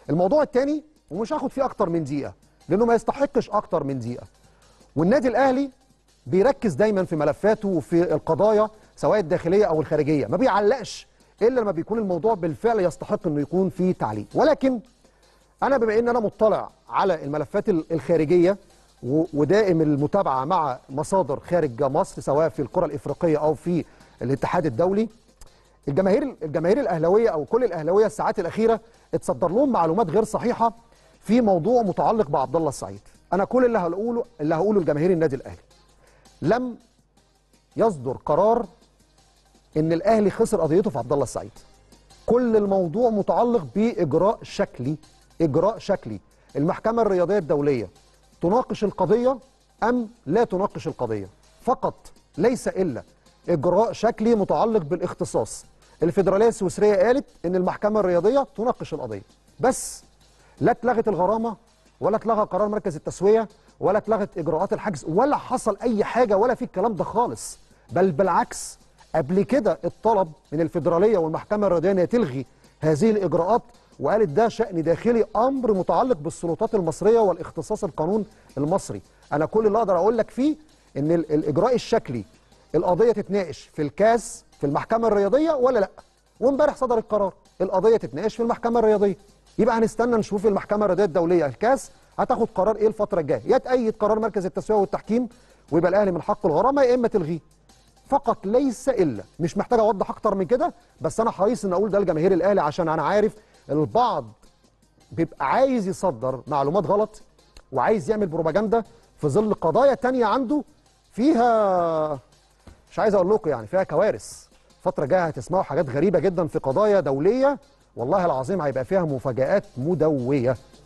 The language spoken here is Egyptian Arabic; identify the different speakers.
Speaker 1: الموضوع الثاني ومش هاخد فيه اكتر من دقيقه لانه ما يستحقش اكتر من دقيقه والنادي الاهلي بيركز دايما في ملفاته وفي القضايا سواء الداخليه او الخارجيه ما بيعلقش الا لما بيكون الموضوع بالفعل يستحق انه يكون فيه تعليق ولكن انا بما ان انا مطلع على الملفات ال- الخارجيه و- ودائم المتابعه مع مصادر خارج مصر سواء في القرى الافريقيه او في الاتحاد الدولي الجماهير الجماهير الاهلاويه او كل الاهلاويه الساعات الاخيره اتصدر لهم معلومات غير صحيحه في موضوع متعلق بعبد الله السعيد انا كل اللي هقوله اللي هقوله لجماهير النادي الاهلي لم يصدر قرار ان الاهلي خسر قضيته في عبد الله السعيد كل الموضوع متعلق باجراء شكلي اجراء شكلي المحكمه الرياضيه الدوليه تناقش القضيه ام لا تناقش القضيه فقط ليس الا اجراء شكلي متعلق بالاختصاص الفيدراليه السويسريه قالت ان المحكمه الرياضيه تناقش القضيه بس لا اتلغت الغرامه ولا اتلغى قرار مركز التسويه ولا اتلغت اجراءات الحجز ولا حصل اي حاجه ولا في الكلام ده خالص بل بالعكس قبل كده الطلب من الفيدراليه والمحكمه الرياضيه ان هي تلغي هذه الاجراءات وقالت ده شان داخلي امر متعلق بالسلطات المصريه والاختصاص القانون المصري انا كل اللي اقدر اقول لك فيه ان ال- الاجراء الشكلي القضيه تتناقش في الكاس في المحكمه الرياضيه ولا لا وامبارح صدر القرار القضيه تتناقش في المحكمه الرياضيه يبقى هنستنى نشوف المحكمه الرياضيه الدوليه الكاس هتاخد قرار ايه الفتره الجايه يا تأيد قرار مركز التسويه والتحكيم ويبقى الاهلي من حقه الغرامه يا اما تلغيه فقط ليس الا مش محتاج اوضح اكتر من كده بس انا حريص ان اقول ده لجماهير الاهلي عشان انا عارف البعض بيبقى عايز يصدر معلومات غلط وعايز يعمل بروباجندا في ظل قضايا تانية عنده فيها مش عايز اقول لكم يعني فيها كوارث الفترة الجاية هتسمعوا حاجات غريبة جدا في قضايا دولية والله العظيم هيبقى فيها مفاجآت مدوية